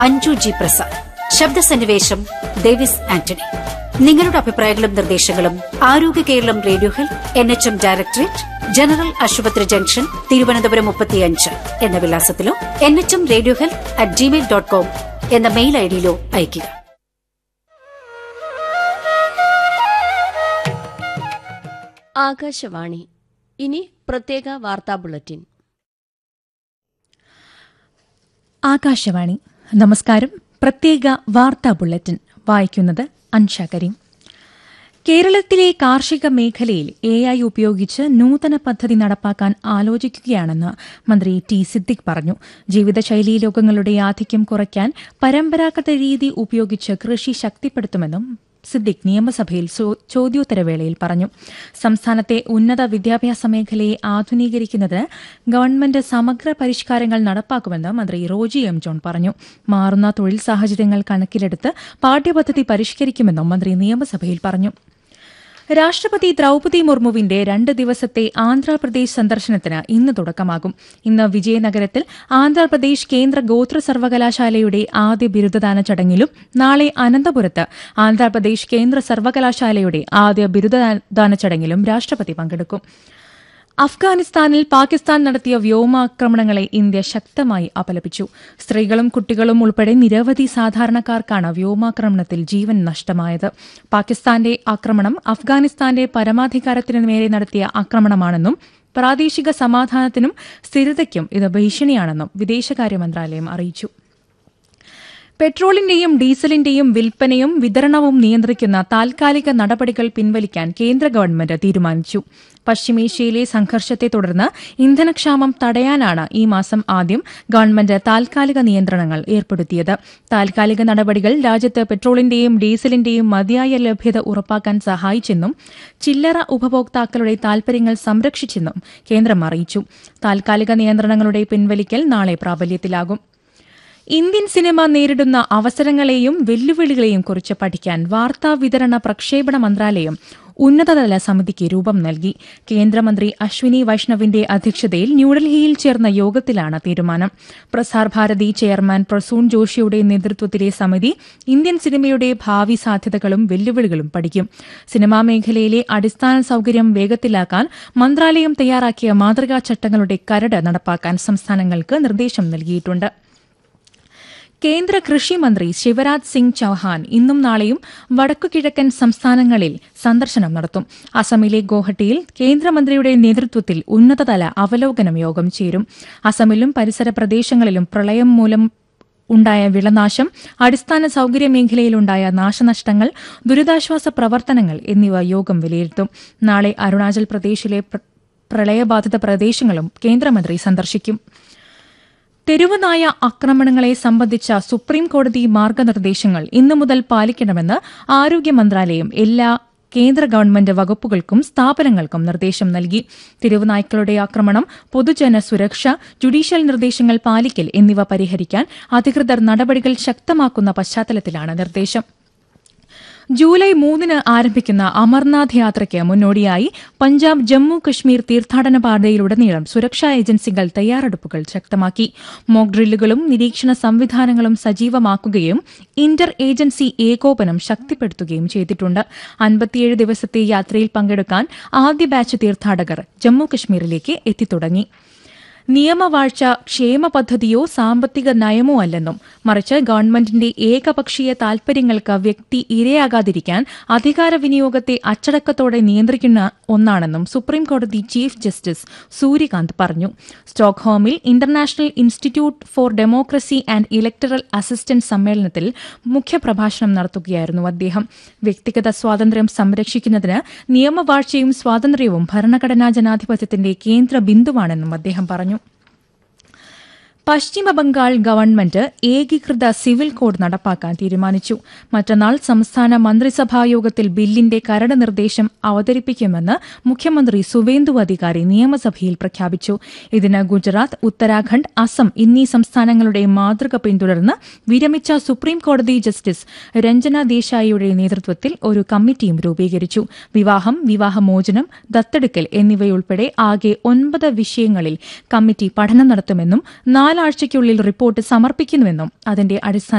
Anju G Prasad ശബ്ദസന്നിവേശം Davis Antony നിങ്ങളുടെ അഭിപ്രായങ്ങളും നിർദ്ദേശങ്ങളും Arogya Keralam radio health N H M directorate general ആശുപത്രി ജംഗ്ഷൻ തിരുവനന്തപുരം മുപ്പത്തിയഞ്ച് എന്ന വിലാസത്തിലോ N H M radio health at Gmail dot com എന്ന മെയിൽ ഐഡിയിലോ അയയ്ക്കുക ആകാശവാണി ഇനി പ്രത്യേക വാർത്താ ബുള്ളറ്റിൻ ആകാശവാണി നമസ്കാരം പ്രത്യേക വാർത്താ ബുള്ളറ്റിൻ വായിക്കുന്നത് അൻഷ കരീം കേരളത്തിലെ കാർഷിക മേഖലയിൽ എ ഐ ഉപയോഗിച്ച് നൂതന പദ്ധതി നടപ്പാക്കാൻ ആലോചിക്കുകയാണെന്ന് മന്ത്രി ടി സിദ്ദിഖ് പറഞ്ഞു ജീവിതശൈലീ രോഗങ്ങളുടെ ആധിക്യം കുറയ്ക്കാൻ പരമ്പരാഗത രീതി ഉപയോഗിച്ച് കൃഷി ശക്തിപ്പെടുത്തുമെന്നും സിദ്ദിഖ് നിയമസഭയിൽ ചോ- ചോദ്യോത്തരവേളയിൽ പറഞ്ഞു സംസ്ഥാനത്തെ ഉന്നത വിദ്യാഭ്യാസ മേഖലയെ ആധുനീകരിക്കുന്നതിന് ഗവൺമെന്റ് സമഗ്ര പരിഷ്കാരങ്ങൾ നടപ്പാക്കുമെന്ന് മന്ത്രി റോജി എം ജോൺ പറഞ്ഞു മാറുന്ന തൊഴിൽ സാഹചര്യങ്ങൾ കണക്കിലെടുത്ത് പാഠ്യപദ്ധതി പരിഷ്കരിക്കുമെന്നും മന്ത്രി നിയമസഭയിൽ പറഞ്ഞു രാഷ്ട്രപതി ദ്രൌപതി മുർമുവിന്റെ രണ്ട് ദിവസത്തെ ആന്ധ്രാപ്രദേശ് സന്ദർശനത്തിന് ഇന്ന് തുടക്കമാകും ഇന്ന് വിജയനഗരത്തിൽ ആന്ധ്രാപ്രദേശ് കേന്ദ്ര ഗോത്ര സർവകലാശാലയുടെ ആദ്യ ബിരുദദാന ചടങ്ങിലും നാളെ അനന്തപുരത്ത് ആന്ധ്രാപ്രദേശ് കേന്ദ്ര സർവകലാശാലയുടെ ആദ്യ ബിരുദദാന ചടങ്ങിലും രാഷ്ട്രപതി പങ്കെടുക്കും അഫ്ഗാനിസ്ഥാനിൽ പാകിസ്ഥാൻ നടത്തിയ വ്യോമാക്രമണങ്ങളെ ഇന്ത്യ ശക്തമായി അപലപിച്ചു സ്ത്രീകളും കുട്ടികളും ഉൾപ്പെടെ നിരവധി സാധാരണക്കാർക്കാണ് വ്യോമാക്രമണത്തിൽ ജീവൻ നഷ്ടമായത് പാകിസ്ഥാന്റെ ആക്രമണം അഫ്ഗാനിസ്ഥാന്റെ പരമാധികാരത്തിനു നേരെ നടത്തിയ ആക്രമണമാണെന്നും പ്രാദേശിക സമാധാനത്തിനും സ്ഥിരതയ്ക്കും ഇത് ഭീഷണിയാണെന്നും വിദേശകാര്യ മന്ത്രാലയം അറിയിച്ചു പെട്രോളിന്റെയും ഡീസലിന്റെയും വിൽപ്പനയും വിതരണവും നിയന്ത്രിക്കുന്ന താൽക്കാലിക നടപടികൾ പിൻവലിക്കാൻ കേന്ദ്ര ഗവൺമെന്റ് തീരുമാനിച്ചു പശ്ചിമേഷ്യയിലെ സംഘർഷത്തെ തുടർന്ന് ഇന്ധനക്ഷാമം തടയാനാണ് ഈ മാസം ആദ്യം ഗവൺമെന്റ് താൽക്കാലിക നിയന്ത്രണങ്ങൾ ഏർപ്പെടുത്തിയത് താൽക്കാലിക നടപടികൾ രാജ്യത്ത് പെട്രോളിന്റെയും ഡീസലിന്റെയും മതിയായ ലഭ്യത ഉറപ്പാക്കാൻ സഹായിച്ചെന്നും ചില്ലറ ഉപഭോക്താക്കളുടെ താൽപര്യങ്ങൾ സംരക്ഷിച്ചെന്നും കേന്ദ്രം അറിയിച്ചു താൽക്കാലിക നിയന്ത്രണങ്ങളുടെ പിൻവലിക്കൽ നാളെ പ്രാബല്യത്തിലാകും ഇന്ത്യൻ സിനിമ നേരിടുന്ന അവസരങ്ങളെയും വെല്ലുവിളികളെയും കുറിച്ച് പഠിക്കാൻ വാർത്താ വിതരണ പ്രക്ഷേപണ മന്ത്രാലയം ഉന്നതതല സമിതിക്ക് രൂപം നൽകി കേന്ദ്രമന്ത്രി അശ്വിനി വൈഷ്ണവിന്റെ അധ്യക്ഷതയിൽ ന്യൂഡൽഹിയിൽ ചേർന്ന യോഗത്തിലാണ് തീരുമാനം പ്രസാർ ഭാരതി ചെയർമാൻ പ്രസൂൺ ജോഷിയുടെ നേതൃത്വത്തിലെ സമിതി ഇന്ത്യൻ സിനിമയുടെ ഭാവി സാധ്യതകളും വെല്ലുവിളികളും പഠിക്കും സിനിമാ മേഖലയിലെ അടിസ്ഥാന സൌകര്യം വേഗത്തിലാക്കാൻ മന്ത്രാലയം തയ്യാറാക്കിയ മാതൃകാ ചട്ടങ്ങളുടെ കരട് നടപ്പാക്കാൻ സംസ്ഥാനങ്ങൾക്ക് നിർദ്ദേശം നൽകിയിട്ടുണ്ട് കേന്ദ്ര കൃഷി മന്ത്രി ശിവരാജ് സിംഗ് ചൌഹാൻ ഇന്നും നാളെയും വടക്കുകിഴക്കൻ സംസ്ഥാനങ്ങളിൽ സന്ദർശനം നടത്തും അസമിലെ ഗോഹട്ടിയിൽ കേന്ദ്രമന്ത്രിയുടെ നേതൃത്വത്തിൽ ഉന്നതതല അവലോകനം യോഗം ചേരും അസമിലും പരിസര പ്രദേശങ്ങളിലും പ്രളയം മൂലം ഉണ്ടായ വിളനാശം അടിസ്ഥാന സൌകര്യ മേഖലയിലുണ്ടായ നാശനഷ്ടങ്ങൾ ദുരിതാശ്വാസ പ്രവർത്തനങ്ങൾ എന്നിവ യോഗം വിലയിരുത്തും നാളെ അരുണാചൽ പ്രദേശിലെ പ്ര- പ്രളയബാധിത പ്രദേശങ്ങളും കേന്ദ്രമന്ത്രി സന്ദർശിക്കും തെരുവുനായ ആക്രമണങ്ങളെ സംബന്ധിച്ച സുപ്രീം കോടതി മാർഗനിർദ്ദേശങ്ങൾ ഇന്നു മുതൽ പാലിക്കണമെന്ന് ആരോഗ്യ മന്ത്രാലയം എല്ലാ കേന്ദ്ര ഗവൺമെന്റ് വകുപ്പുകൾക്കും സ്ഥാപനങ്ങൾക്കും നിർദ്ദേശം നൽകി തെരുവുനായ്ക്കളുടെ ആക്രമണം പൊതുജന സുരക്ഷ ജുഡീഷ്യൽ നിർദ്ദേശങ്ങൾ പാലിക്കൽ എന്നിവ പരിഹരിക്കാൻ അധികൃതർ നടപടികൾ ശക്തമാക്കുന്ന പശ്ചാത്തലത്തിലാണ് നിർദ്ദേശം ജൂലൈ മൂന്നിന് ആരംഭിക്കുന്ന അമർനാഥ് യാത്രയ്ക്ക് മുന്നോടിയായി പഞ്ചാബ് ജമ്മു കശ്മീർ തീർത്ഥാടന പാതയിലുടനീളം സുരക്ഷാ ഏജൻസികൾ തയ്യാറെടുപ്പുകൾ ശക്തമാക്കി മോക്ക് ഡ്രില്ലുകളും നിരീക്ഷണ സംവിധാനങ്ങളും സജീവമാക്കുകയും ഇന്റർ ഏജൻസി ഏകോപനം ശക്തിപ്പെടുത്തുകയും ചെയ്തിട്ടുണ്ട് അൻപത്തിയേഴ് ദിവസത്തെ യാത്രയിൽ പങ്കെടുക്കാൻ ആദ്യ ബാച്ച് തീർത്ഥാടകർ ജമ്മു കശ്മീരിലേക്ക് എത്തിത്തുടങ്ങി നിയമവാഴ്ച ക്ഷേമ പദ്ധതിയോ സാമ്പത്തിക നയമോ അല്ലെന്നും മറിച്ച് ഗവൺമെന്റിന്റെ ഏകപക്ഷീയ താൽപര്യങ്ങൾക്ക് വ്യക്തി ഇരയാകാതിരിക്കാൻ അധികാര വിനിയോഗത്തെ അച്ചടക്കത്തോടെ നിയന്ത്രിക്കുന്ന ഒന്നാണെന്നും സുപ്രീം കോടതി ചീഫ് ജസ്റ്റിസ് സൂര്യകാന്ത് പറഞ്ഞു സ്റ്റോക്ക്ഹോമിൽ international institute for democracy and electoral assistant സമ്മേളനത്തിൽ മുഖ്യപ്രഭാഷണം നടത്തുകയായിരുന്നു അദ്ദേഹം വ്യക്തിഗത സ്വാതന്ത്ര്യം സംരക്ഷിക്കുന്നതിന് നിയമവാഴ്ചയും സ്വാതന്ത്ര്യവും ഭരണഘടനാ ജനാധിപത്യത്തിന്റെ കേന്ദ്ര ബിന്ദുവാണെന്നും അദ്ദേഹം പറഞ്ഞു പശ്ചിമ ബംഗാൾ ഗവൺമെന്റ് ഏകീകൃത സിവിൽ കോഡ് നടപ്പാക്കാൻ തീരുമാനിച്ചു മറ്റന്നാൾ സംസ്ഥാന മന്ത്രിസഭാ യോഗത്തിൽ ബില്ലിന്റെ കരട് നിർദ്ദേശം അവതരിപ്പിക്കുമെന്ന് മുഖ്യമന്ത്രി സുവേന്ദു അധികാരി നിയമസഭയിൽ പ്രഖ്യാപിച്ചു ഇതിന് ഗുജറാത്ത് ഉത്തരാഖണ്ഡ് അസം എന്നീ സംസ്ഥാനങ്ങളുടെ മാതൃക പിന്തുടർന്ന് വിരമിച്ച സുപ്രീം കോടതി ജസ്റ്റിസ് രഞ്ജന ദേശായിയുടെ നേതൃത്വത്തിൽ ഒരു കമ്മിറ്റിയും രൂപീകരിച്ചു വിവാഹം വിവാഹമോചനം ദത്തെടുക്കൽ എന്നിവയുൾപ്പെടെ ആകെ ഒൻപത് വിഷയങ്ങളിൽ കമ്മിറ്റി പഠനം നടത്തുമെന്നും നാല് നാലാഴ്ചയ്ക്കുള്ളിൽ റിപ്പോർട്ട് സമർപ്പിക്കുന്നുവെന്നും അതിന്റെ അടിസ്ഥാന